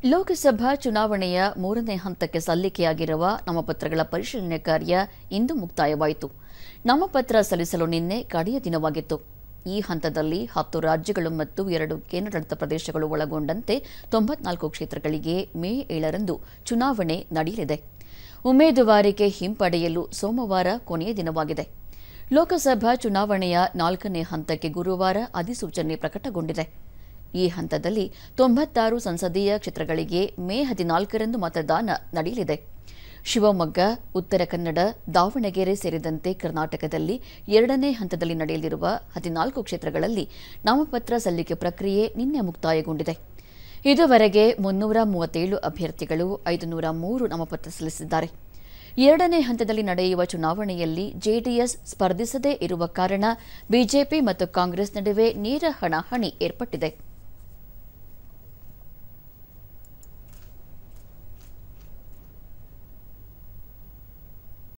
ಲೋಕಸಭಾ ಚುನಾವಣೆಯ ಮೂರನೇ ಹಂತಕ್ಕೆ ಸಲ್ಲಿಕೆಯಾಗಿರುವ ನಾಮಪತ್ರಗಳ ಪರಿಶೀಲನೆ ಕಾರ್ಯ ಇಂದು ಮುಕ್ತಾಯವಾಯಿತು ನಾಮಪತ್ರ ಸಲ್ಲಿಸಲು ನಿನ್ನೆ ಕಡೆಯ ದಿನವಾಗಿತ್ತು ಈ ಹಂತದಲ್ಲಿ ಹತ್ತು ರಾಜ್ಯಗಳು ಮತ್ತು ಎರಡು ಕೇಂದ್ರಾಡಳಿತ ಪ್ರದೇಶಗಳು ಒಳಗೊಂಡಂತೆ ತೊಂಬತ್ನಾಲ್ಕು ಕ್ಷೇತ್ರಗಳಿಗೆ ಮೇ ಏಳರಂದು ಚುನಾವಣೆ ನಡೆಯಲಿದೆ ಉಮೇದುವಾರಿಕೆ ಹಿಂಪಡೆಯಲು ಸೋಮವಾರ ಕೊನೆಯ ದಿನವಾಗಿದೆ ಲೋಕಸಭಾ ಚುನಾವಣೆಯ ನಾಲ್ಕನೇ ಹಂತಕ್ಕೆ ಗುರುವಾರ ಅಧಿಸೂಚನೆ ಪ್ರಕಟಗೊಂಡಿದೆ ಈ ಹಂತದಲ್ಲಿ ತೊಂಬತ್ತಾರು ಸಂಸದೀಯ ಕ್ಷೇತ್ರಗಳಿಗೆ ಮೇ ಹದಿನಾಲ್ಕರಂದು ಮತದಾನ ನಡೆಯಲಿದೆ ಶಿವಮೊಗ್ಗ ಉತ್ತರ ಕನ್ನಡ ದಾವಣಗೆರೆ ಸೇರಿದಂತೆ ಕರ್ನಾಟಕದಲ್ಲಿ ಎರಡನೇ ಹಂತದಲ್ಲಿ ನಡೆಯಲಿರುವ ಹದಿನಾಲ್ಕು ಕ್ಷೇತ್ರಗಳಲ್ಲಿ ನಾಮಪತ್ರ ಸಲ್ಲಿಕೆ ಪ್ರಕ್ರಿಯೆ ನಿನ್ನೆ ಮುಕ್ತಾಯಗೊಂಡಿದೆ ಇದುವರೆಗೆ ಮುನ್ನೂರ ಮೂವತ್ತೇಳು ಅಭ್ಯರ್ಥಿಗಳು ಐದುನೂರ ಮೂರು ನಾಮಪತ್ರ ಸಲ್ಲಿಸಿದ್ದಾರೆ ಎರಡನೇ ಹಂತದಲ್ಲಿ ನಡೆಯುವ ಚುನಾವಣೆಯಲ್ಲಿ ಜೆಡಿಎಸ್ ಸ್ಪರ್ಧಿಸದೇ ಇರುವ ಕಾರಣ ಬಿಜೆಪಿ ಮತ್ತು ಕಾಂಗ್ರೆಸ್ ನಡುವೆ ನೇರ ಹಣಾಹಣಿ ಏರ್ಪಟ್ಟಿದೆ